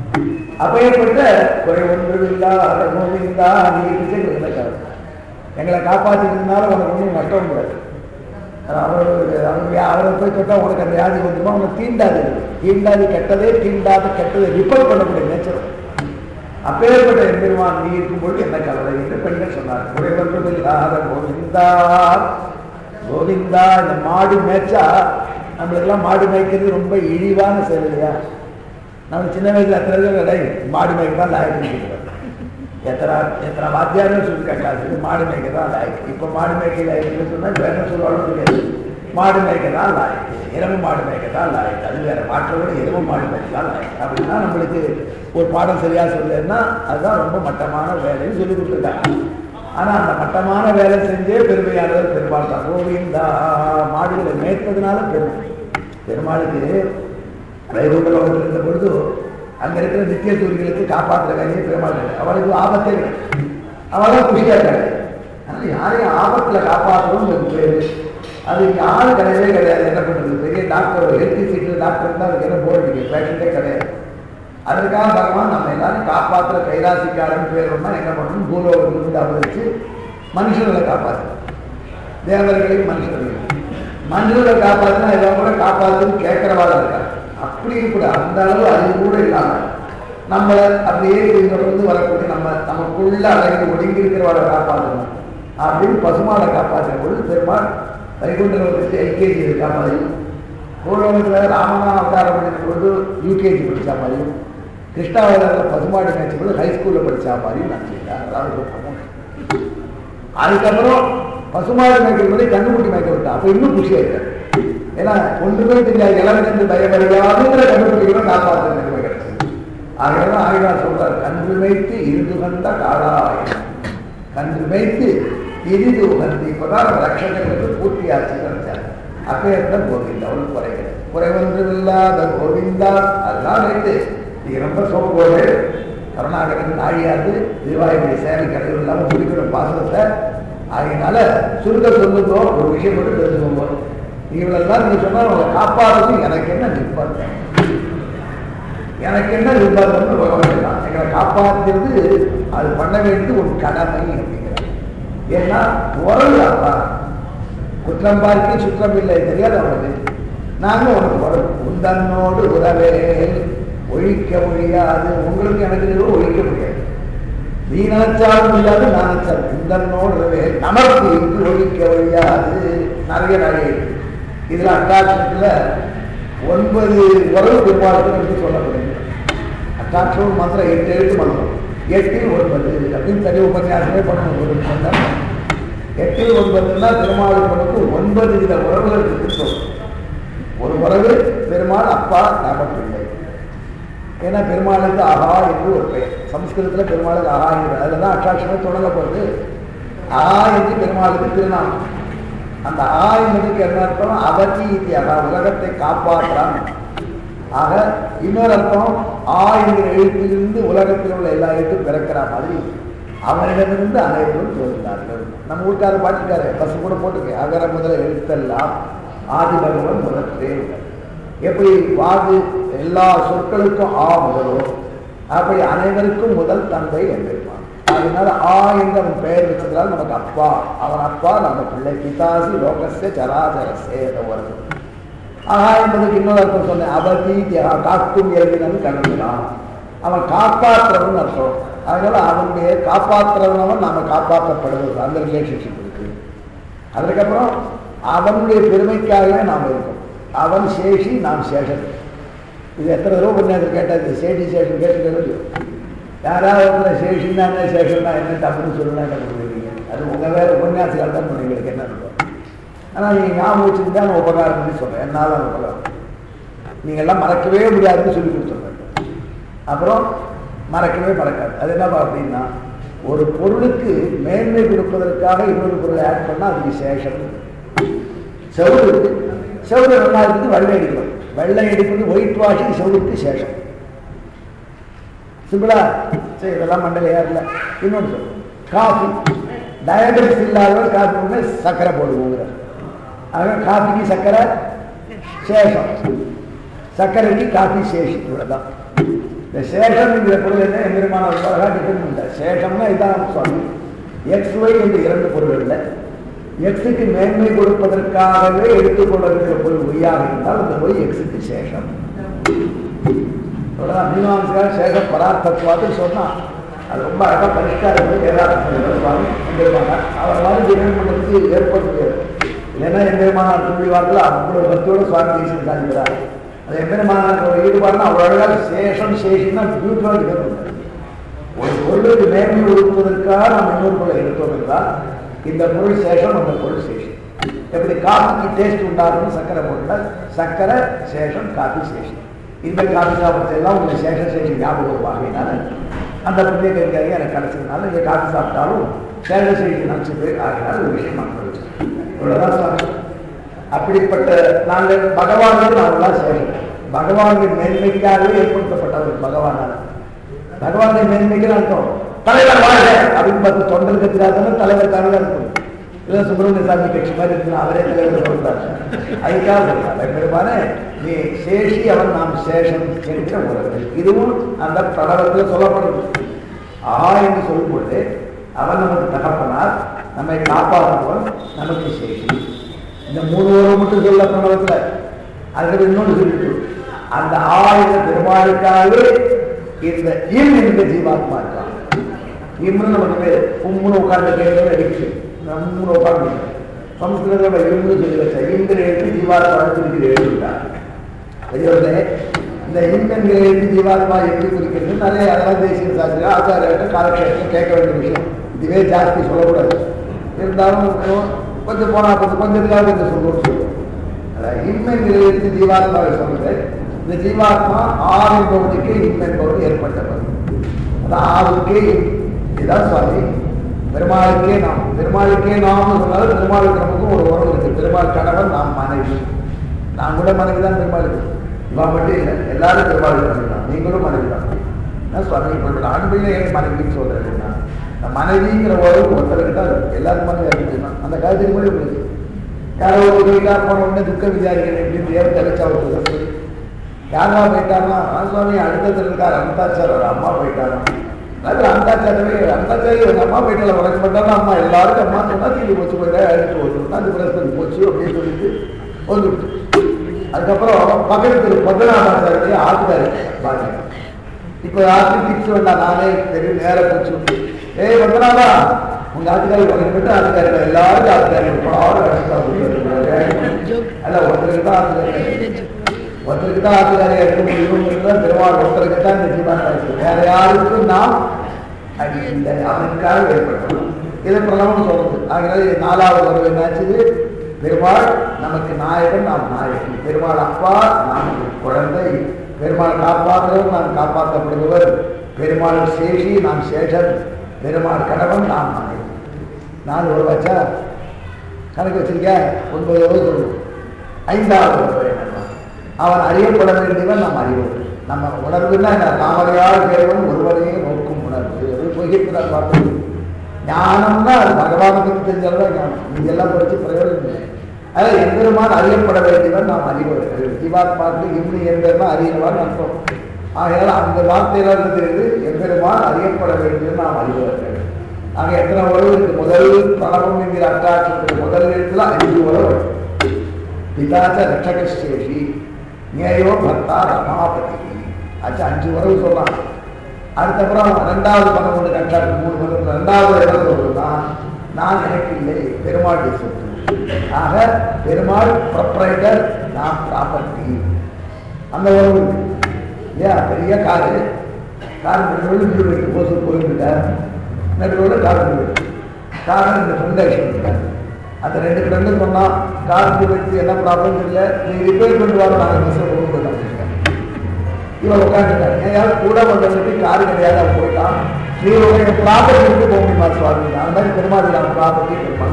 அப்பேற்பட்ட குறை ஒன்றுமில்லா கோவிந்தா நீ இருக்காரு எங்களை காப்பாற்றினால உனக்கு ஒன்றும் நஷ்டம் கூடாது அவர் அவர் அவரை போய் தொட்டா உனக்கு அந்த வியாதி வந்துமா உனக்கு தீண்டாது தீண்டாது கெட்டதே தீண்டாது கெட்டதை ரிப்போர்ட் பண்ணக்கூடிய நேச்சர் அப்பேற்பட்ட எம்பெருமான் நீ இருக்கும்பொழுது என்ன கவலை என்று பெண்கள் சொன்னார் குறைவொன்றுமில்லாத கோவிந்தா கோவிந்தா இந்த மாடு மேய்ச்சா நம்மளுக்கெல்லாம் மாடு மேய்க்கிறது ரொம்ப இழிவான செயல் இல்லையா நம்ம சின்ன வயசுல எத்தனை பேர் டேய், மாடு மேய்க்க தான் லாயக்கு எத்தனை எத்தனை வாத்தியாரும் சொல்லி கட்டாது மாடு மேய்க்க தான் லாயக்கு இப்போ மாடு மேய்க்க லாயக்குன்னு சொன்னா இப்ப என்ன சொல்லுவாலும் தெரியாது மாடு மேய்க்க தான் லாயக்கு இரவு மாடு மேய்க்க தான் லாயக்கு அது வேற மாற்றோட இரவு மாடு மேய்க்க தான் லாயக்கு அப்படின்னா நம்மளுக்கு ஒரு பாடம் சரியா சொல்லலைன்னா அதுதான் ரொம்ப மட்டமான வேலைன்னு சொல்லி கொடுத்துருக்காங்க ஆனா அந்த மட்டமான வேலை செஞ்சே பெருமையானவர் பெருமாள் தான் கோவிந்தா மாடுகளை மேய்த்ததுனால பெருமை பெருமாளுக்கு வைகுண்ட லோகத்தில் இருந்த பொழுது அங்க இருக்கிற நித்திய தூரிகளுக்கு காப்பாற்றுற வேலையை பெருமாள் இல்லை. அவளுக்கு ஆபத்தே இல்லை அவளும் குஷியா இருக்காங்க அதனால யாரையும் ஆபத்துல காப்பாற்றணும் ஒரு பேரு அது யாரும் கிடையவே கிடையாது என்ன பண்றது பெரிய டாக்டர் ஹெல்த் சீட்டு டாக்டர் தான் அதுக்கு என்ன போர் அடிக்கும் பேஷண்டே கிடையாது அதற்காக பகவான் நம்ம எல்லாரும் காப்பாற்றுற கைலாசிக்காரன் பேர் ஒன்றா என்ன பண்ணணும் பூலோகத்திலிருந்து அவதரிச்சு மனுஷர்களை காப்பாற்றணும் தேவர்களையும் மனுஷர்களையும் மனிதர்களை காப்பாற்றினா எல்லாம் கூட காப்பாற்றுன்னு கேட்கிறவாள் இருக்காங்க அப்படி கூட அந்த அளவு அறிவு கூட இல்லாம நம்மளை அப்படியே தொடர்ந்து வரக்கூடிய நம்ம நமக்குள்ள அடங்கி ஒடுங்கி இருக்கிறவளை காப்பாற்றணும் அப்படின்னு பசுமாடை காப்பாற்றுற பொழுது பெருமாள் வைகுண்டத்தில் வச்சு எல்கேஜி இருக்கா மாதிரியும் பூர்வத்தில் ராமனா அவதாரம் பண்ணின பொழுது யூகேஜி படிச்சா மாதிரியும் கிருஷ்ணாவதாரத்தில் பசுமாடு மேய்ச்ச பொழுது ஹைஸ்கூலில் படிச்சா மாதிரியும் நினச்சிருக்காங்க அதாவது ஒரு promotion. அதுக்கப்புறம் பசுமாடு மேய்க்கிற முறை கண்டுபிடி மேய்க்க விட்டா அப்ப இன்னும் குஷியா இருக்காரு ஏன்னா ஒன்றுமே தெரியாது இளவரசு பயமறியாதுங்கிற கண்டுபிடிக்கிறோம் காப்பாற்ற நிலைமை கிடைச்சது ஆகையால ஆய்வார் சொல்றார் கன்று மேய்த்து இருந்து கண்ட காலாயம் கன்று மேய்த்து இரிது உகந்து இப்பதான் நம்ம ரட்சகர்களுக்கு பூர்த்தி ஆச்சுன்னு நினைச்சார் அப்பேற்பட்ட கோவிந்தா அவளுக்கு குறைகள் குறைவொன்றுமில்லாத கோவிந்தா அதெல்லாம் வைத்து நீ ரொம்ப சோம்போடு கருணாகரன் நாழியாது திருவாயுடைய சேவை கடைகள் இல்லாமல் குடிக்கிற பாசனத்தை அதனால சுருக்க சொல்லுதோ ஒரு விஷயம் மட்டும் தெரிஞ்சுக்கோங்க இவளெல்லாம் நீங்க சொன்னா உங்களை காப்பாடுறது எனக்கு என்ன நிர்பந்தம் எனக்கு என்ன நிர்பந்தம்னு பகவான் தான் எங்களை காப்பாற்றுறது அது பண்ண வேண்டியது ஒரு கடமை அப்படிங்கிறார் ஏன்னா உறவு அப்பா குற்றம் பார்க்க சுற்றம் இல்லை தெரியாது அவனுக்கு நாங்க உனக்கு உறவு உந்தன்னோடு உறவே ஒழிக்க முடியாது உங்களுக்கு எனக்கு எதுவும் ஒழிக்க முடியாது நீ நினைச்சாலும் முடியாது நான் நினைச்சாலும் உந்தன்னோடு உறவே நமக்கு இங்கு ஒழிக்க முடியாது நிறைய நிறைய இருக்கு இதுல அட்டாட்சத்துல ஒன்பது உறவு பெருமாளுக்கு என்று சொல்லப்படுகிறது அட்டாட்சம் மாத்திரம் எட்டு எழுத்து பண்ணணும் எட்டில் ஒன்பது அப்படின்னு தனி உபன்யாசமே பண்ணணும் ஒரு சொன்னாங்க எட்டில் ஒன்பதுன்னா பெருமாளுக்கு ஒன்பது வித உறவுகள் இருக்கு சொல்லும் ஒரு உறவு பெருமாள் அப்பா நாமப்பிள்ளை ஏன்னா பெருமாளுக்கு ஆஹா என்று ஒரு பெயர் சம்ஸ்கிருதத்துல பெருமாளுக்கு ஆஹா என்று அதில் தான் அட்டாட்சமே தொடங்கப்படுது ஆஹா என்று பெருமாளுக்கு திருநாமம் அந்த ஆ என்பதுக்கு என்ன அர்த்தம் அவதி இத்தியாக உலகத்தை காப்பாற்றான் ஆக இன்னொரு அர்த்தம் ஆ என்கிற எழுத்திலிருந்து உலகத்தில் உள்ள எல்லா எழுத்தும் பிறக்கிற மாதிரி அவனிடமிருந்து அனைவரும் தோன்றினார்கள் நம்ம வீட்டுக்கார பாட்டுக்காரு பஸ் கூட போட்டுருக்கு அகர முதல எழுத்தெல்லாம் ஆதி பகவன் முதற்றே எப்படி வாது எல்லா சொற்களுக்கும் ஆ முதலோ அப்படி அனைவருக்கும் முதல் தந்தை என்றிருப்பான் அதனால ஆ என்று அவன் பெயர் வச்சதால் நமக்கு அப்பா அவன் அப்பா நம்ம பிள்ளை பிதாசி லோகசே சராசரசே வருது ஆஹா என்பதுக்கு இன்னொரு அர்த்தம் சொன்னேன் அவதி தியா காக்கும் எழுதினு கண்டுகிறான் அவன் காப்பாற்றுறவன் அர்த்தம் அதனால அவனுடைய காப்பாற்றுறவனவன் நாம காப்பாற்றப்படுவது அந்த ரிலேஷன்ஷிப் இருக்கு அதுக்கப்புறம் அவனுடைய பெருமைக்காகவே நாம் இருக்கோம் அவன் சேஷி நாம் சேஷன் இது எத்தனை தடவை பண்ணாது கேட்டாது சேஷி சேஷன் கேட்டுக்கிறது யாராவது ஒருத்தர் சேஷின்னா என்ன சேஷன்னா என்ன தப்புன்னு சொல்லணும் என்ன பண்ணுவீங்க அது உங்கள் வேலை உபன்யாசங்கள் தான் பண்ணுவீங்களுக்கு என்ன இருக்கும் ஆனால் நீங்கள் ஞாபகம் வச்சுருந்தா நான் உபகாரம் பண்ணி சொல்கிறேன் என்னால் அந்த உபகாரம் நீங்கள் எல்லாம் மறக்கவே முடியாதுன்னு சொல்லி கொடுத்துருங்க அப்புறம் மறக்கவே மறக்காது அது என்னப்பா அப்படின்னா ஒரு பொருளுக்கு மேன்மை கொடுப்பதற்காக இன்னொரு பொருளை ஆட் பண்ணால் அது விசேஷம் செவ்வறு இருக்கு செவ்வறு நல்லா இருக்குது வெள்ளை அடிக்கணும் வெள்ளை அடிப்பது ஒயிட் வாஷிங் செவருக்கு சேஷம் சிம்பிளா சரி இதெல்லாம் மண்டல ஏறல இன்னொன்று சொல்லு காஃபி டயபெட்டிஸ் இல்லாதவர் காஃபி ஒன்று சர்க்கரை போடுவோங்கிற ஆக காஃபிக்கு சர்க்கரை சேஷம் சர்க்கரைக்கு காஃபி சேஷம் இவ்வளோதான் இந்த சேஷம் என்கிற பொருள் என்ன எம்பெருமான அழகாக டிஃபன் இல்லை சேஷம்னா இதான் சுவாமி எக்ஸ் ஒய் என்று இரண்டு பொருள் இல்லை எக்ஸுக்கு மேன்மை கொடுப்பதற்காகவே எடுத்துக்கொள்ளுகிற பொருள் ஒய்யாக இருந்தால் அந்த ஒய் எக்ஸுக்கு சேஷம் இவ்வளவுதான் மீமாம்சகர் சேஷ பரார்த்தத்துவாது சொன்னான் அது ரொம்ப அழகா பரிஷ்காரம் பண்ணி வேதாந்தம் சொல்லுவார் சுவாமி எம்பெருமானார் அவர் மாதிரி ஜீவன் பண்ணுறதுக்கு ஏற்பட முடியாது இல்லைன்னா எம்பெருமானார் சொல்லிவார்கள் அவ்வளவு பக்தியோட சுவாமி தேசியம் சாதிக்கிறார் அது எம்பெருமானார் ஒரு ஈடுபாடுனா அவ்வளோ அழகாக சேஷம் சேஷின்னா பியூட்டிஃபுல்லாக இருக்கிறது ஒரு பொருளுக்கு மேன்மை கொடுப்பதற்காக நாம் இன்னொரு பொருளை எடுத்தோம் என்றால் இந்த பொருள் சேஷம் அந்த பொருள் சேஷம் எப்படி காஃபிக்கு டேஸ்ட் உண்டாகும் சக்கரை போட்டால் சக்கரை சேஷம் காஃபி சேஷம் இந்த காஃபி சாப்பிட்றது எல்லாம் உங்களுக்கு சேஷ சேஷம் ஞாபகம் வருவாங்க அந்த புண்ணிய கைக்காக எனக்கு கிடைச்சதுனால இங்கே காஃபி சாப்பிட்டாலும் சேஷ சேஷம் நினச்சது ஆகினால ஒரு விஷயம் நான் சொல்லிச்சேன் இவ்வளோதான் சுவாமி அப்படிப்பட்ட நாங்கள் பகவானுக்கு நாங்களாம் சேஷம் பகவானின் மேன்மைக்காகவே ஏற்படுத்தப்பட்டவர் பகவானால் பகவானை மேன்மைக்கு அர்த்தம் தலைவர் வாழ்க அப்படின்னு பார்த்து தொண்டர் கட்சிக்காக தலைவர் தலைவர் இருக்கும் இல்லை சுப்பிரமணிய சாமி கட்சி மாதிரி இருக்கு அவரே தலைவர் சொல்றாரு அதுக்காக சொல்றாரு பெருமானே நீ சேஷி அவன் நாம் சேஷம் என்கிற உறவு இதுவும் அந்த பிரபலத்தில் சொல்லப்படுது ஆஹா என்று சொல்லும்போது அவன் நமக்கு தகப்பனார் நம்மை காப்பாற்றுவன் நமக்கு சேஷி இந்த மூணு உறவு மட்டும் சொல்ல பிரபலத்தில் அதுக்கு இன்னொன்று சொல்லிட்டு அந்த ஆயுத பெருமாளுக்காகவே இந்த இம் என்ற ஜீவாத்மா இருக்கான் இம்னு நமக்கு பேர் உம்முன்னு உட்கார்ந்து கேட்கவே அடிக்குது நம்முன்னு உட்கார்ந்து சம்ஸ்கிருதத்தில் இம்னு சொல்லி வச்ச இந்திர எழுத்து ஜீவாத்மா இருக்கிற எழுதுட்டார் பெரியவர்களே இந்த இம் என்கிற எழுத்து ஜீவாத்மா எப்படி குறிக்கிறது நிறைய அதெல்லாம் தேசிய சாஸ்திர ஆச்சாரியாட்ட காலக்ஷேபம் கேட்க வேண்டிய விஷயம் இதுவே ஜாஸ்தி சொல்லக்கூடாது இருந்தாலும் கொஞ்சம் போனா கொஞ்சம் கொஞ்சத்துக்காக கொஞ்சம் சொல்லணும்னு சொல்லுவோம் அதாவது இம் என்கிற எழுத்து ஜீவாத்மாவை சொல்றது இந்த ஜீவாத்மா ஆறு என்பவனுக்கு இம் என்பவர் ஏற்பட்டவர் அதான் ஆறுக்கே இதுதான் சுவாமி பெருமாளுக்கே நாம் பெருமாளுக்கே நாம் சொன்னாலும் பெருமாளுக்கு நமக்கும் ஒரு உறவு இருக்கு பெருமாள் கணவன் நாம் மனைவி நான் கூட மனைவி தான் பெருமாளுக்கு இவா மட்டும் இல்லை எல்லாரும் பெருமாளுக்கு மனைவி தான் நீங்களும் மனைவி தான் என்ன சுவாமி இப்போ ஆண் பிள்ளை ஏன் மனைவின்னு சொல்றேன் நான் மனைவிங்கிற உறவு ஒருத்தருக்கு தான் இருக்கு எல்லாரும் மனைவி அறிஞ்சுக்கணும் அந்த காலத்துக்கு கூட உங்களுக்கு யாரோ ஒரு வீட்டா போன உடனே துக்க விசாரிக்கிறேன் எப்படி தேவை தலைச்சா ஒரு யாரா போயிட்டாருன்னா சுவாமி அடுத்தது இருக்கார் அந்தாச்சார் ஒரு அம்மா போயிட்டாராம் அது அந்தாச்சாரவே அந்தாச்சாரி ஒரு அம்மா போயிட்டால உனக்கு மட்டும் அம்மா எல்லாருக்கும் அம்மா சொன்னா தீனி போச்சு போயிட்டா அழைச்சிட்டு ஓட்டு அது பிரஸ்பதி போச்சு அப்படின்னு சொல்லிட்டு வந்துவிட்டு அதுக்கப்புறம் பக்கத்து பத்மநாபாச்சாரிய ஆத்துக்காரி பாருங்க இப்போ யாருக்கும் டிப்ஸ் வேண்டாம் நானே தெரியும் நேரம் போச்சு ஏய் பத்மநாபா உங்க ஆத்துக்காரி உனக்கு மட்டும் ஆத்துக்காரி எல்லாருக்கும் ஆத்துக்காரி படம் கஷ்டம் அல்ல ஒருத்தருக்கு தான் ஆத்துக்காரி ஒருத்தருக்கு தான் ஆத்துக்காரியா இருக்க முடியும் தான் பெருமாள் ஒருத்தருக்கு தான் இந்த ஜீவாத்மா இருக்கு வேற யாருக்கும் நாம் அது இந்த அவனுக்காக ஏற்பட்டோம் இதை பிரதமம் சொல்றது ஆகினால இது நாலாவது உறவு என்னாச்சு பெருமாள் நமக்கு நாயகன் நாம் நாயகன் பெருமாள் அப்பா நாம் குழந்தை பெருமாள் காப்பாற்றுவர் நாம் காப்பாற்றப்படுபவர் பெருமாள் சேஷி நாம் சேஷன் பெருமாள் கணவன் நாம் நாயகன் நாலு உறவாச்சா கணக்கு வச்சிருக்க ஒன்பது உறவு சொல்லுவோம் ஐந்தாவது உறவு என்னன்னா அவன் அறியப்பட வேண்டியவன் நாம் அறிவோம் நம்ம உணர்வுன்னா என்ன தாமரையால் தேவன் ஒருவரையே நோக்கும் உணர்வு அது பொய்கிறார் வார்த்தை ஞானம்னா அது பகவானை பற்றி தெரிஞ்சால்தான் ஞானம் நீங்க எல்லாம் படிச்சு பிரயோஜனம் இல்லை அதாவது எம்பெருமான் அறியப்பட வேண்டியவன் நாம் அறிபவர்கள் ஜீவாத்மாக்கு இம்னி என்பதுதான் அறியவான் அர்த்தம் ஆகையால் அந்த வார்த்தையில இருந்து தெரியுது எம்பெருமான் அறியப்பட வேண்டியவன் நாம் அறிபவர்கள் ஆக எத்தனை உறவு இருக்கு முதல் பிரணவம் என்கிற அட்டாட்சத்துக்கு முதல் எழுத்துல அஞ்சு உறவு பிதாச்ச ரட்சகசேஷி நேயோ பர்த்தா ரமாபதி ஆச்சு அஞ்சு உறவு சொல்லலாம் அதுக்கப்புறம் ரெண்டாவது பக்கம் ஒன்று கண்டாட்டு மூணு பக்கம் ரெண்டாவது இடம் சொல்றதுதான் நான் எனக்கு இல்லை பெருமாள் சொத்து ஆக பெருமாள் ப்ரொப்ரைட்டர் நான் ப்ராப்பர்ட்டி அந்த உறவு இருக்கு இல்லையா பெரிய காரு கார் நடுவில் வீடு வைக்க போது போயிருக்கார் நடுவில் கார் வீடு கார் இந்த ஃபவுண்டேஷன் இருக்காரு அந்த ரெண்டு ஃப்ரெண்டு சொன்னா கார் வச்சு என்ன ப்ராப்ளம் இல்லை நீ ரிப்பேர் பண்ணிட்டு வர நாங்கள் மிஸ் கொண்டு போயிட்டோம் இவன் உட்காந்துட்டான் ஏதாவது கூட வந்தவனுக்கு காரு கிடையாது அவன் போயிட்டான் நீ உங்க ப்ராப்பர்ட்டி விட்டு போக முடியுமா சுவாமி அந்த மாதிரி பெருமாள் நான் ப்ராப்பர்ட்டி பெருமாள்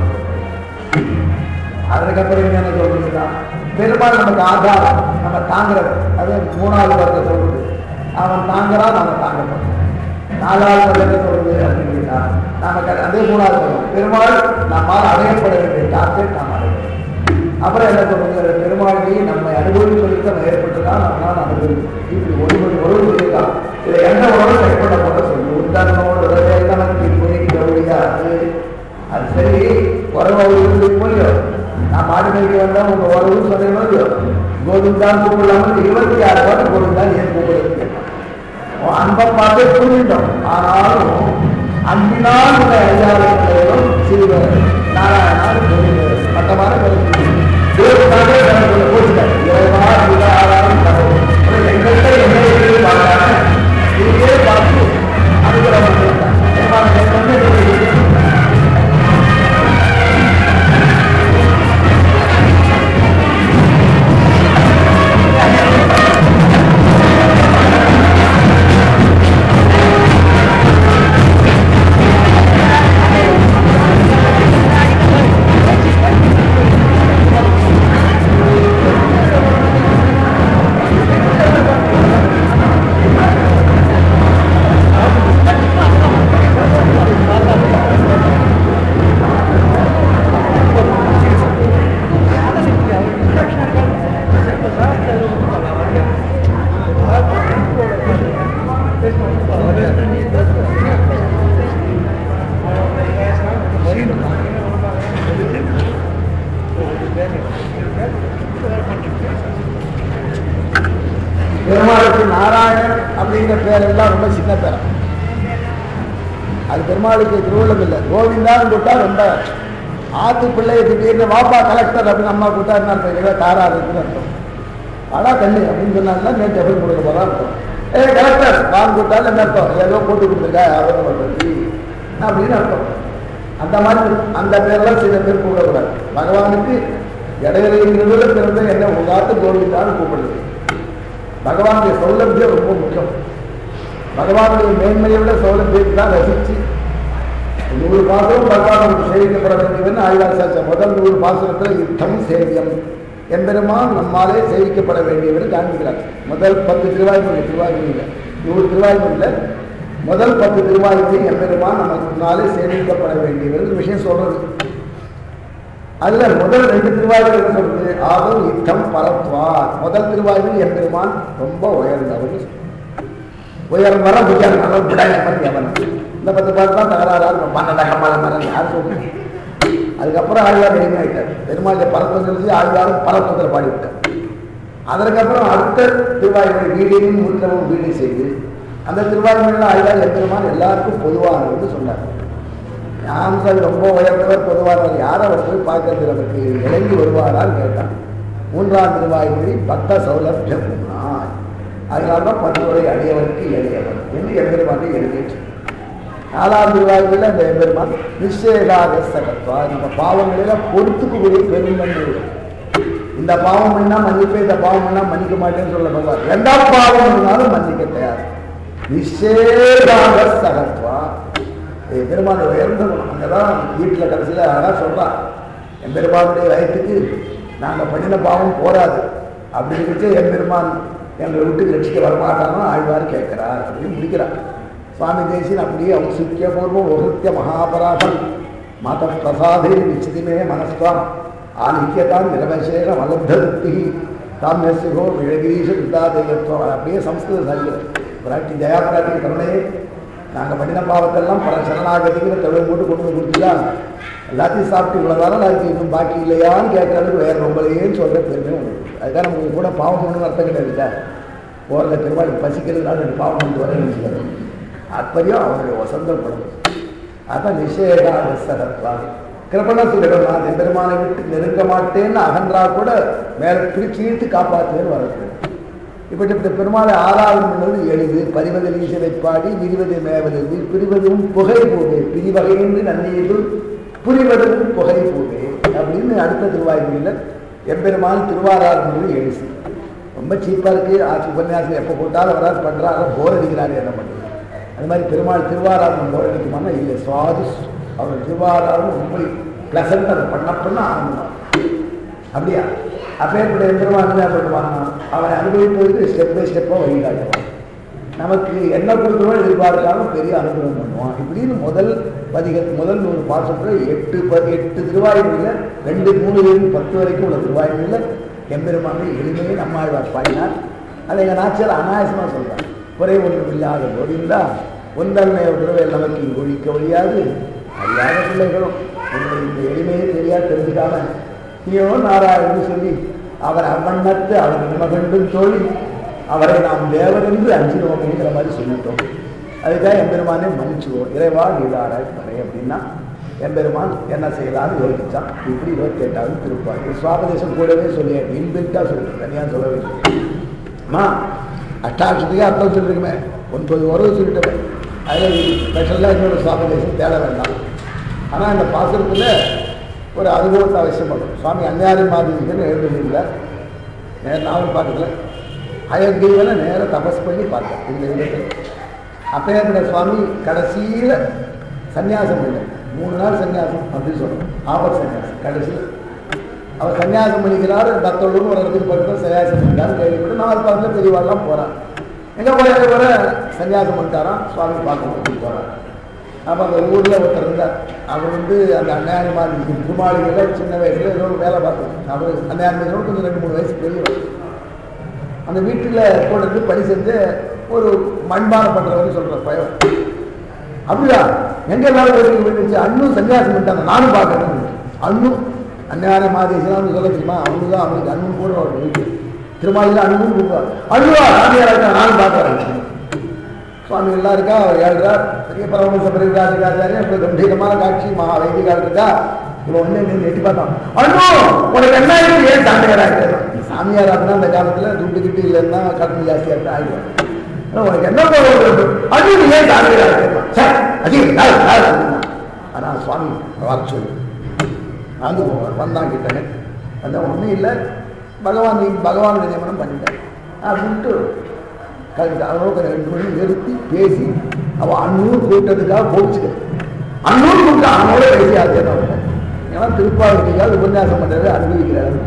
அதுக்கப்புறம் என்ன சொல்றதுன்னா பெருமாள் நமக்கு ஆதாரம் நம்ம தாங்குறது அது மூணாவது வருத்த சொல்றது அவன் தாங்குறான் நம்ம தாங்க போறோம் நாலாவது வருத்த சொல்றது அப்படின்னா நமக்கு அதே மூணாவது வரும் பெருமாள் நம்மால் அடையப்பட வேண்டிய டார்கெட் நாம் அடையணும் அப்புறம் என்ன சொல்றது பெருமாளையை நம்மை அனுபவிப்பதற்கு நம்ம ஏற்பட்டுதான் நம்மளால் அனுபவிக்கும் இப்படி ஒரு ஒரு ஒரு இதை எந்த உறவு செக் பண்ண போட சொல்லி உத்தன்னோடு நமக்கு குறிக்க முடியாது அது சரி உறவு அவருக்கு இல்லையோ நான் மாடு மேய்க்க வந்தா உங்க உறவு சொன்னீங்களோ இல்லையோ கோவிந்தான் கூப்பிடலாமல் இருபத்தி ஆறு பாட்டு கோவிந்தான் ஏன் கூப்பிடுறது உன் அன்பை பார்த்து புரிஞ்சிட்டோம் ஆனாலும் அன்பினால் உள்ள ஐயாயிரம் சிறுவர் நாராயணால் மட்டமான கருத்து தேவனாக எனக்கு போச்சுட்டார் இறைவா சிவாராம் கடவுள் எங்கள்கிட்ட என்ன இருக்குது பார்க்காம இதுவே பார்த்து அனுகிரகம் பண்ணிட்டார் பெருமாளுக்கு நாராயணன் அப்படிங்கிற பேரெல்லாம் ரொம்ப சின்ன பேரா அது பெருமாளுக்கு திருவள்ளம் இல்லை கோவிந்தான்னு கூட்டா ரொம்ப ஆத்து பிள்ளைய திடீர்னு வாப்பா கலெக்டர் அப்படின்னு அம்மா கூட்டாருன்னு அர்த்தம் ஏதோ தாரா இருக்குன்னு அர்த்தம் அடா கண்ணு அப்படின்னு சொன்னாங்கன்னா நேற்று எப்படி கொடுக்க போதா அர்த்தம் ஏ கலெக்டர் வாங்க கூட்டாலும் என்ன அர்த்தம் ஏதோ போட்டு கொடுத்துருக்கா அவங்க பண்றது அப்படின்னு அர்த்தம் அந்த மாதிரி அந்த பேரெல்லாம் சில பேர் கூப்பிடக்கூடாது பகவானுக்கு இடையில பிறந்த என்ன உங்காத்து கோவிந்தான்னு கூப்பிடுது பகவானுடைய சௌலபியம் ரொம்ப முக்கியம் பகவானுடைய மேன்மையை விட சௌலபியத்தை தான் ரசிச்சு நூறு பாசனம் பகவானுக்கு சேவிக்கப்பட வேண்டியவன் ஆழ்வாசாச்ச முதல் நூறு பாசனத்தில் யுத்தம் சேவியம் எம்பெருமான் நம்மாலே சேவிக்கப்பட வேண்டியவர் காண்பிக்கிறார் முதல் பத்து திருவாய்மொழி திருவாய்மொழியில் நூறு திருவாய்மொழியில் முதல் பத்து திருவாய்மொழி எம்பெருமான் நமக்கு முன்னாலே சேவிக்கப்பட வேண்டியவர் விஷயம் சொல்றது அதுல முதல் ரெண்டு திருவாய்கள் என்ன சொல்றது ஆதம் யுத்தம் பரத்வார் முதல் திருவாய்கள் எம்பெருமான் ரொம்ப உயர்ந்தவர் உயர் வர உயர் நல்ல விடயமன் எவன் இந்த பத்து பாட்டு தான் தகராறு மன்னடக மலமரன் யார் சொல்றீங்க அதுக்கப்புறம் ஆழ்வார் எளிமையாயிட்டார் பெருமாளுடைய பரத்தம் சொல்லி ஆழ்வாரும் பரத்தத்தில் பாடிவிட்டார் அதற்கப்புறம் அடுத்த திருவாய்மொழி வீடியும் மூற்றமும் வீடு செய்து அந்த திருவாய்மொழியில் ஆழ்வார் எம்பெருமான் எல்லாருக்கும் பொதுவானவர்னு சொன்னார் ஞானசாமி ரொம்ப உயர்ந்தவர் பொதுவானவர் யார் அவர் போய் பார்க்கறது நமக்கு இறங்கி வருவாரான்னு கேட்டான் மூன்றாம் திருவாய்மொழி பக்த சௌலபியம் நாய் அதனால தான் பத்துவரை அடியவருக்கு எளியவர் என்று எம்பெருமானை எழுதிட்டு நாலாம் திருவாய்மொழியில் அந்த எம்பெருமான் நிச்சயதாக சகத்வா நம்ம பாவங்களில் பொறுத்துக்குரிய பெருந்தன்மை இந்த பாவம் பண்ணா மன்னிப்பே இந்த பாவம் பண்ணா மன்னிக்க மாட்டேன்னு சொல்ல பகவான் எந்த பாவம் பண்ணாலும் மன்னிக்க தயார் நிஷேதாக சகத்வா என் பெருமான் உயர்ந்த குணம் அங்கதான் வீட்டில் கடைசியில் அழகா சொல்றான் என் பெருமானுடைய வயத்துக்கு நாங்கள் பண்ணின பாவம் போராது அப்படின்னு வச்சு என் பெருமான் எங்களை விட்டு ரட்சிக்க வரமாட்டானோ ஆழ்வார் கேட்கிறார் அப்படின்னு முடிக்கிறார் சுவாமி தேசியன் அப்படியே ஔசித்ய பூர்வம் உகத்திய மகாபராதம் மாத பிரசாதே நிச்சிதிமே மனஸ்வாம் ஆலிக்கியதான் நிரவசேக மலப்தருத்தி காமியசிகோ விழகிரீஷ விதாதேயத்துவம் அப்படியே சம்ஸ்கிருத சரிகிறது பிராட்டி ஜெயா பிராட்டி கருணையே நாங்கள் பண்ணின பாவத்தெல்லாம் பல சரணாகதிக்கு தொழில் போட்டு கொண்டு வந்து கொடுத்துட்டா எல்லாத்தையும் சாப்பிட்டு இவ்வளோதான அதுக்கு இன்னும் பாக்கி இல்லையான்னு கேட்கறதுக்கு வேறு ரொம்பலையேன்னு சொல்கிற பெருமை உங்களுக்கு அதுதான் நமக்கு கூட பாவம் பண்ணணும்னு அர்த்தம் கிடையாது போகிறத பெருமாள் பசிக்கிறதுனால ரெண்டு பாவம் கொண்டு வர நினைச்சுக்கிறது அற்பரியம் அவருடைய வசந்தம் படம் அதான் நிஷேகாத சகத்வாதி கிருபண சுகிடம் நான் எம்பெருமானை விட்டு நெருங்க மாட்டேன்னு அகன்றா கூட மேலே பிரிச்சு இழுத்து காப்பாற்றுவேன்னு வரது இப்படிப்பட்ட பெருமாளை ஆராதனை பண்ணுவது எளிது பரிவதில் ஈசனை பாடி விரிவது மேவதில் பிரிவதும் புகை போவே பிரிவகையின்றி நன்னியது புரிவதும் புகை போவே அப்படின்னு அடுத்த திருவாய்மொழியில் எம்பெருமான் திருவாராதனை எழுசி ரொம்ப சீப்பாக இருக்குது ஆட்சி உபன்யாசம் எப்போ போட்டாலும் வராது பண்ணுறாரு போர் அடிக்கிறாரு என்ன பண்ணுறது அது மாதிரி பெருமாள் திருவாராதனம் போர் அடிக்குமானா இல்லை சுவாது அவர் திருவாராதனம் ரொம்ப ப்ளசண்ட் அதை பண்ண பண்ண ஆரம்பம் அப்படியா அப்பேற்பட்ட பெருமாள் என்ன பண்ணுவாங்க அவனை அனுபவிப்பதற்கு ஸ்டெப் பை ஸ்டெப்பாக வழிகாட்டுவான் நமக்கு என்ன கொடுக்கணும் எதிர்பார்க்காம பெரிய அனுகிரகம் பண்ணுவான் இப்படின்னு முதல் பதிக முதல் நூறு பாசத்தில் எட்டு ப எட்டு திருவாயுமையில் ரெண்டு மூணுலேருந்து பத்து வரைக்கும் உள்ள திருவாயுமையில் எம்பெருமானை எளிமையை நம்மாழ்வார் பாடினார் அதை எங்கள் நாச்சியார் அனாயசமாக சொல்கிறார் குறை ஒன்றும் இல்லாத போதில்லா ஒன்றன்னை உறவை நமக்கு இங்கு ஒழிக்க ஒழியாது அறியாத பிள்ளைகளும் உன்னுடைய இந்த எளிமையை தெரியாது தெரிஞ்சுக்காம நீயோ நாராயணன் சொல்லி அவர் அவ்வண்ணத்து அவர் நிமகண்டும் தோழி அவரை நாம் தேவர் என்று அஞ்சினோம் அப்படிங்கிற மாதிரி சொல்லிட்டோம் அதுக்காக எம்பெருமானே மன்னிச்சுவோம் இறைவா நீதாராய் பறை அப்படின்னா எம்பெருமான் என்ன செய்யலாம்னு யோசிச்சான் இப்படி இருபத்தி எட்டாவது திருப்பாரு சுவாபதேசம் கூடவே சொல்லியாரு இன்பில்ட்டா சொல்லிட்டு தனியாக சொல்லவே இல்லை. அம்மா அஷ்டாட்சத்துக்கே அர்த்தம் சொல்லிருக்குமே ஒன்பது உறவு சொல்லிட்டோமே அதில் ஸ்பெஷலாக இன்னொரு சுவாபதேசம் தேட வேண்டாம் ஆனால் இந்த பாசுரத்தில் ஒரு அனுபவத்தை அவசியம் பண்ணும் சுவாமி அந்நியாரி மாதிரி எழுதுறீங்கள நேர நாவல் பார்க்கல அயோத்தியில் நேராக தபஸ் பண்ணி பார்த்தேன் இந்த விதத்தில் அப்பேற்பட்ட சுவாமி கடைசியில் சன்னியாசம் இல்லை மூணு நாள் சன்னியாசம் அப்படின்னு சொல்லணும் ஆபத் சன்னியாசம் கடைசியில் அவர் சன்னியாசம் பண்ணிக்கிறார் தத்தோடு ஒரு இடத்துக்கு பக்கத்தில் சன்னியாசம் பண்ணிட்டாரு கேள்விப்பட்டு நாலு பாட்டில் பெரியவாள்லாம் போகிறான் எங்கே போய் வர சன்னியாசம் பண்ணிட்டாராம் சுவாமி பார்க்கணும் போகிறார் அப்போ அந்த ஊரில் ஒருத்தர் இருந்தார் அவர் வந்து அந்த அந்நியாரி மாதிரி திருமாளிகளில் சின்ன வயசுல ஏதோ ஒரு வேலை பார்த்தோம் அவர் அந்நியாரி மாதிரி கொஞ்சம் ரெண்டு மூணு வயசு பெரியவர் அந்த வீட்டில் கொண்டு பணி செஞ்சு ஒரு மண்பானம் பண்ணுறவங்க சொல்கிற பயம் அப்படியா எங்க எல்லாரும் கோயிலுக்கு போயிட்டு அண்ணும் சன்னியாசம் பண்ணிட்டாங்க நானும் பார்க்கறேன் அண்ணும் அந்நியார மாதேசனான்னு சொல்ல தெரியுமா அவனு தான் அவனுக்கு அண்ணன் கூட அவர் வீட்டு திருமாலியில் அண்ணும் கூப்பிடுவார் அண்ணுவா சாமியார் இருக்கா நானும் பார்க்குறேன் சுவாமி எல்லாம் இருக்கா அவர் ஏழ்றார் பெரிய பரமஹம்ச பரிவிராஜாச்சாரியா இப்படி கம்பீரமான காட்சி மகா வைதிகால் இருக்கா இவன் ஒண்ணு நின்று எட்டி பார்த்தான் அண்ணோ உனக்கு என்ன இருக்கு ஏன் சாமியாரா இருக்கு சாமியார் அப்படின்னா அந்த காலத்துல துட்டு கிட்டு இல்லைன்னா கட்டணம் ஜாஸ்தியா இருக்கு ஆயிடுவாங்க ஆனா உனக்கு என்ன கோபம் வருது? அண்ணோ நீ ஏன் சாமியாரா இருக்கு சார் அதிகம் நாள், நாள் அப்படின்னா. ஆனா சுவாமி வர சொல்லு வந்து போவார் வந்தான் கிட்டங்க அந்த ஒன்றும் இல்லை பகவான் நீ பகவான் நியமனம் பண்ணிட்டேன் அப்படின்ட்டு கரெக்ட் அவனோட ரெண்டு மணி நிறுத்தி பேசி அவன் அன்னூர் கூட்டத்துக்காக போச்சுக்க அன்னூர் கூட்டம் அவனோட பேசி ஆச்சரியம் ஏன்னா திருப்பாவூருக்காக உபன்யாசம் பண்றது அனுபவிக்கிறார்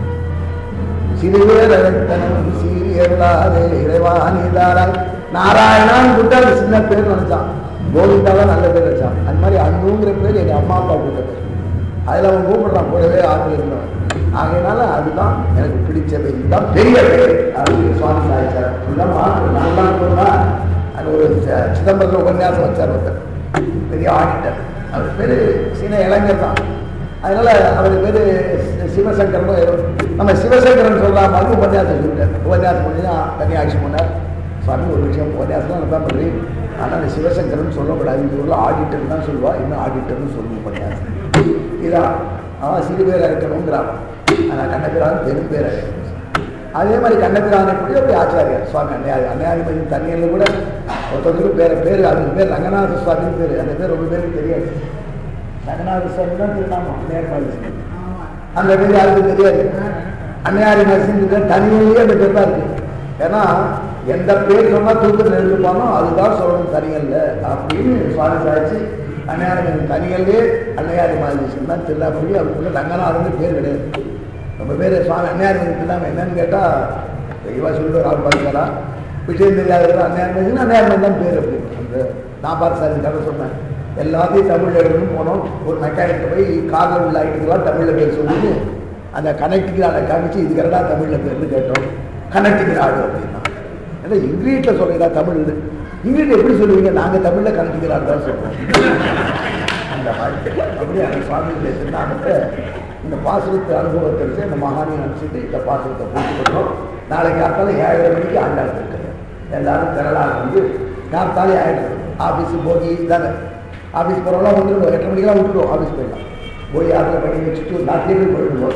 சிறுவே ரகத்தனம் சீரியல்லாதே இறைவா நீதாராய் நாராயணான்னு கூட்டா அது சின்ன பேர் நினைச்சான் கோவிந்தாலாம் நல்ல பேர் வச்சான் அந்த மாதிரி அன்னுங்கிற பேர் எங்க அம்மா அப்பா கூட்ட பேர் அதில் அவன் கூப்பிடுறான் கூடவே ஆறு இருந்தவன் ஆகையினால அதுதான் எனக்கு பிடிச்சது இதுதான் பெரிய பேர் அப்படின்னு சுவாமி சாதிச்சார் இதெல்லாம் மாற்று நான்லாம் போனா அங்கே ஒரு ச- சிதம்பரத்தில் உபன்யாசம் வச்சார் ஒருத்தர் பெரிய ஆடிட்டர் அவர் பேர் சீன இளைஞர் தான் அதனால அவர் பேர் சிவசங்கரனோ ஏதோ நம்ம சிவசங்கரன் சொல்ற மாதிரி உபன்யாசம் சொல்லிட்டார் உபன்யாசம் பண்ணி தான் தனியாட்சி பண்ணார் சுவாமி ஒரு விஷயம் உபன்யாசம் தான் நல்லா பண்ணுறேன் ஆனால் அந்த சிவசங்கரன் சொல்லக்கூடாது இந்த ஊரில் ஆடிட்டர் தான் சொல்லுவா இன்னும் ஆடிட்டர்னு சொல்லுவோம் உபன்யாசம் இதான் அவன் சிறு பேர் இருக்கணுங்கிறான் ஆனால் கண்ணபிரான் பெரும் பேர் இருக்கணும் அதே மாதிரி கண்ணபிரானை கூட அப்படி ஆச்சாரியார் சுவாமி அன்னையாரி அன்னையாரி தண்ணியில் கூட ஒருத்தருக்கு பேர் பேர் அதுக்கு பேர் ரங்கநாத சுவாமின்னு பேர் அந்த பேர் ரொம்ப பேருக்கு தெரியாது ரங்கநாத சுவாமி தான் திருநாமம் அன்னையார் மாதிரி அந்த பேர் யாருக்கும் தெரியாது அன்னையாரி நரசிங்க தனியிலேயே அந்த பேர் தான் இருக்கு ஏன்னா எந்த பேர் சொன்னா தூக்கத்தில் எழுதுப்பானோ அதுதான் சொல்லணும் தனியல்ல அப்படின்னு சுவாமி சாதிச்சு அன்னையாரி தனியல்லே அன்னையாரி மாதிரி தான் திருநாப்பள்ளி அதுக்குள்ள ரங்கநாதன் பேர் கிடையாது ரொம்ப பேர் சுவாமி அன்னையார் இல்லாம என்னன்னு கேட்டா தெளிவாக சொல்லிட்டு ஒரு ஆள் பார்த்தாரா விஷயம் தெரியாத அன்னையார் மாதிரி அன்னையார் மாதிரி தான் பேர் அப்படி அந்த நான் பார்த்து சார் கதை சொன்னேன் எல்லாத்தையும் தமிழ் எழுதணும் போனோம் ஒரு மெக்கானிக்கிட்ட போய் காதல் உள்ள ஐட்டத்துக்கெல்லாம் தமிழில் பேர் சொல்லிட்டு அந்த கனெக்டிங் ஆளை காமிச்சு இது கரெக்டாக தமிழில் பேர்னு கேட்டோம் கனெக்டிங் ஆடு அப்படின்னா ஏன்னா இங்கிலீஷில் சொல்லுறா தமிழ் இங்கிலீஷ் எப்படி சொல்லுவீங்க நாங்கள் தமிழில் கனெக்டிங் ஆடு தான் சொல்கிறோம் அந்த மாதிரி அப்படியே அந்த சுவாமியுடைய திருநாமத்தை இந்த பாசுரத்து அனுபவத்தை வச்சு இந்த மகானியை நினச்சிட்டு இந்த பாசுரத்தை போட்டுக்கிறோம் நாளைக்கு காத்தால ஏழரை மணிக்கு ஆண்டாள் இருக்கிறேன் எல்லாரும் திரளாக வந்து காத்தாலே ஆயிடும் ஆஃபீஸு போகி தானே ஆஃபீஸ் போகிறவங்களாம் வந்துடுவோம் எட்டு மணிக்கெல்லாம் விட்டுருவோம் ஆஃபீஸ் போயிடலாம் போய் ஆற்றில் பண்ணி வச்சுட்டு ராத்திரி போயிடுவோம்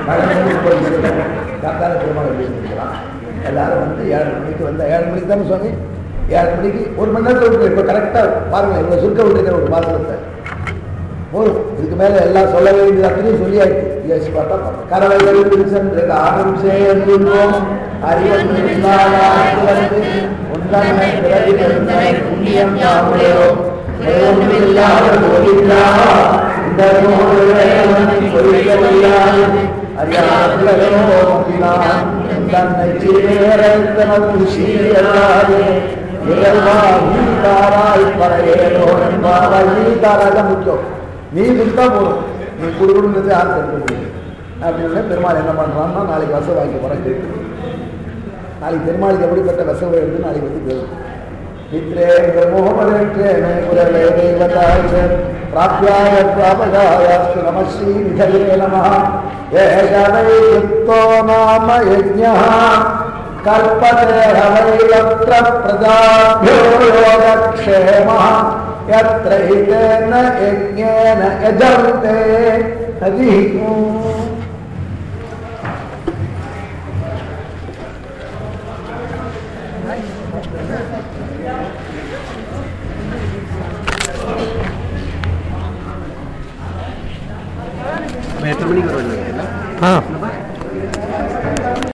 காத்தால பெருமாள் பேசிக்கலாம் எல்லாரும் வந்து ஏழரை மணிக்கு வந்தால் ஏழரை மணிக்கு தானே சுவாமி ஏழரை மணிக்கு ஒரு மணி நேரத்தில் விட்டு இப்போ கரெக்டாக பாருங்கள் இவ்வளோ சுருக்க விட்டுருக்கிற ஒரு பாசுரத்தை போதும் இதுக்கு மேல எல்லாம் சொல்ல வேண்டியது அப்படின்னு சொல்லியாச்சு யோசிச்சு பார்த்தா பரவாயில்ல. கரவைகள் சென்று ஆரம் சேர்ந்துள்ளோம் அறிவன் வந்து உண்டான பிறகு பெருந்தனை புண்ணியம் யாவுடையோம் ஒன்றுமில்லாத போதில்லா இந்த நூறு வேலவன் பொய்யவில்லாது அறியாதோ தன்னை சீரத்தனது சீராது இறைவா நீ தாராய் பறையேனோ என்பாராய் நீ தாராக முக்கியம் நீ கொடுத்தா போதும் நீ கொடுக்கணுன்றது யார் தெரிஞ்சு அப்படின்னு பெருமாள் என்ன பண்றான்னா நாளைக்கு வச வாங்கி போற கேட்டு நாளைக்கு பெருமாளுக்கு எப்படிப்பட்ட வசவு இருந்து நாளைக்கு வந்து கேள்வி மித்ரே பிரமோமரேற்றேன குரவே தேவதாய பிராப்யாய பிராபகாயாஸ்து நம ஸ்ரீ விதவே நமः ஏகவை யுக்தோ நாம யஜ்ஞः கல்பதே ஹவைலத்ர பிரஜாभ्यो யோகக்ஷேமः यत्र हितेन यज्ञेन यजन्ते हरिः எத்தனை மணிக்கு வருவாங்க ஆ